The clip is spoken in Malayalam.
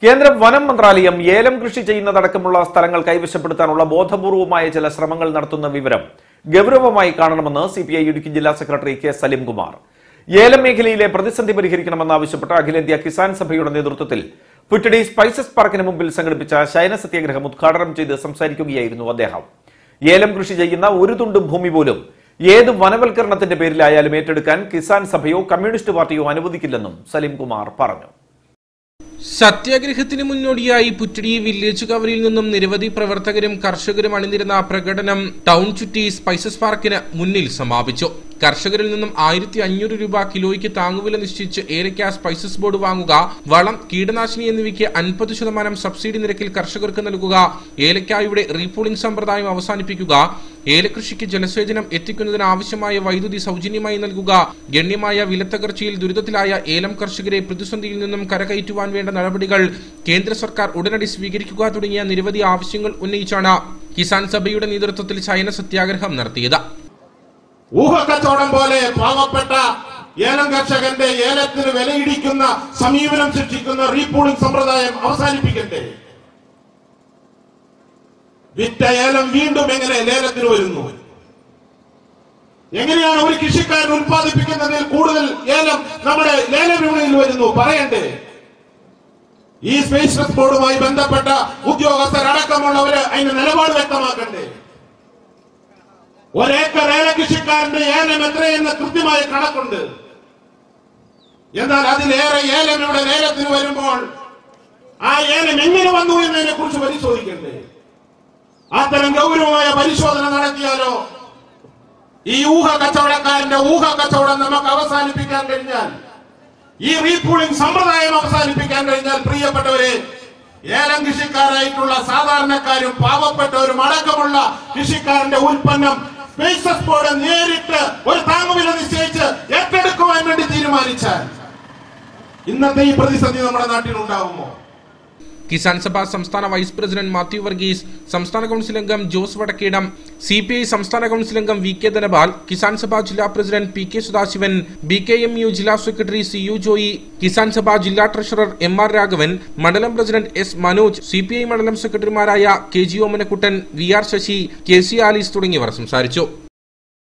കേന്ദ്ര വനം മന്ത്രാലയം ഏലം കൃഷി ചെയ്യുന്നതടക്കമുള്ള സ്ഥലങ്ങൾ കൈവശപ്പെടുത്താനുള്ള ബോധപൂർവമായ ചില ശ്രമങ്ങൾ നടത്തുന്ന വിവരം ഗൗരവമായി കാണണമെന്ന് സി പി ഐ ഇടുക്കി ജില്ലാ സെക്രട്ടറി കെ സലിംകുമാർ ഏലം മേഖലയിലെ പ്രതിസന്ധി പരിഹരിക്കണമെന്നാവശ്യപ്പെട്ട് അഖിലേന്ത്യാ കിസാൻ സഭയുടെ നേതൃത്വത്തിൽ പുറ്റടി സ്പൈസസ് പാർക്കിന് മുമ്പിൽ സംഘടിപ്പിച്ച ശയന സത്യാഗ്രഹം ഉദ്ഘാടനം ചെയ്ത് സംസാരിക്കുകയായിരുന്നു അദ്ദേഹം ഏലം കൃഷി ചെയ്യുന്ന ഒരു തുണ്ട് ഭൂമി പോലും ഏത് വനവൽക്കരണത്തിന്റെ പേരിലായാലും ഏറ്റെടുക്കാൻ കിസാൻ സഭയോ കമ്മ്യൂണിസ്റ്റ് പാർട്ടിയോ അനുവദിക്കില്ലെന്നും സലിംകുമാർ പറഞ്ഞു സത്യാഗ്രഹത്തിന് മുന്നോടിയായി പുറ്റടി വില്ലേജ് കവറിൽ നിന്നും നിരവധി പ്രവർത്തകരും കർഷകരും അണിനിരുന്ന പ്രകടനം ടൗൺ ചുറ്റി സ്പൈസസ് പാർക്കിന് മുന്നിൽ സമാപിച്ചു കർഷകരിൽ നിന്നും ആയിരത്തി അഞ്ഞൂറ് രൂപ കിലോയ്ക്ക് താങ്ങുവില നിശ്ചയിച്ച് ഏലക്ക സ്പൈസസ് ബോർഡ് വാങ്ങുക വളം കീടനാശിനി എന്നിവയ്ക്ക് അൻപത് ശതമാനം സബ്സിഡി നിരക്കിൽ കർഷകർക്ക് നൽകുക ഏലക്കായുടെ റീപൂളിംഗ് സമ്പ്രദായം അവസാനിപ്പിക്കുക ഏലകൃഷിക്ക് ജലസേചനം എത്തിക്കുന്നതിന് ആവശ്യമായ വൈദ്യുതി സൗജന്യമായി നൽകുക ഗണ്യമായ വിലത്തകർച്ചയിൽ ദുരിതത്തിലായ ഏലം കർഷകരെ പ്രതിസന്ധിയിൽ നിന്നും കരകയറ്റുവാൻ വേണ്ട നടപടികൾ കേന്ദ്ര സർക്കാർ ഉടനടി സ്വീകരിക്കുക തുടങ്ങിയ നിരവധി ആവശ്യങ്ങൾ ഉന്നയിച്ചാണ് കിസാൻ സഭയുടെ നേതൃത്വത്തിൽ ചൈന സത്യാഗ്രഹം നടത്തിയത് ഊഹക്കച്ചവടം പോലെ പാവപ്പെട്ട ഏലം കർഷകന്റെ ഏലത്തിന് വിലയിടിക്കുന്ന സമീപനം സൃഷ്ടിക്കുന്ന റീപൂളിംഗ് സമ്പ്രദായം അവസാനിപ്പിക്കണ്ടേ വിറ്റ ഏലം വീണ്ടും എങ്ങനെ ലേലത്തിന് വരുന്നു എങ്ങനെയാണ് ഒരു കൃഷിക്കാരൻ ഉൽപ്പാദിപ്പിക്കുന്നതിൽ കൂടുതൽ ഏലം നമ്മുടെ ലേല വിപണിയിൽ വരുന്നു പറയണ്ടേ ഈ സ്പേസ് ബോർഡുമായി ബന്ധപ്പെട്ട ഉദ്യോഗസ്ഥരടക്കമുള്ളവര് അതിന്റെ നിലപാട് വ്യക്തമാക്കണ്ടേ ഒരേക്കർ ഏല കൃഷിക്കാരന്റെ ഏലം എത്രയെന്ന് കൃത്യമായ കണക്കുണ്ട് എന്നാൽ അതിലേറെ ഏലം ഇവിടെ ലേലത്തിന് വരുമ്പോൾ ആ ഏലം എങ്ങനെ വന്നു എന്നതിനെ കുറിച്ച് പരിശോധിക്കണ്ടേ അത്തരം ഗൗരവമായ പരിശോധന നടത്തിയാലോ ഈ ഊഹ കച്ചവടക്കാരന്റെ ഊഹ കച്ചവടം നമുക്ക് അവസാനിപ്പിക്കാൻ കഴിഞ്ഞാൽ ഈ റീപൂളിംഗ് സമ്പ്രദായം അവസാനിപ്പിക്കാൻ കഴിഞ്ഞാൽ പ്രിയപ്പെട്ടവരെ ഏലം കൃഷിക്കാരായിട്ടുള്ള സാധാരണക്കാരും പാവപ്പെട്ടവരും അടക്കമുള്ള കൃഷിക്കാരന്റെ ഉൽപ്പന്നം സ്പേസസ് ബോർഡ് നേരിട്ട് ഒരു താങ്ങുവില നിശ്ചയിച്ച് ഏറ്റെടുക്കുവാൻ വേണ്ടി തീരുമാനിച്ചാൽ ഇന്നത്തെ ഈ പ്രതിസന്ധി നമ്മുടെ നാട്ടിൽ ഉണ്ടാകുമോ കിസാൻ സഭ സംസ്ഥാന വൈസ് പ്രസിഡന്റ് മാത്യു വർഗീസ് സംസ്ഥാന കൗൺസിൽ അംഗം Jose Vadakkedam C P I സംസ്ഥാന കൗൺസിൽ അംഗം വി കെ ധനപാൽ കിസാൻ സഭ ജില്ലാ president P K Sadasivan B K M U ജില്ലാ secretary C U Joy Kisan Sabha ജില്ലാ ട്രഷറർ എം ആർ രാഘവൻ മണ്ഡലം president S Manoj C P I മണ്ഡലം സെക്രട്ടറിമാരായ K G Omanakuttan V R Sasi K C Alice തുടങ്ങിയവർ സംസാരിച്ചു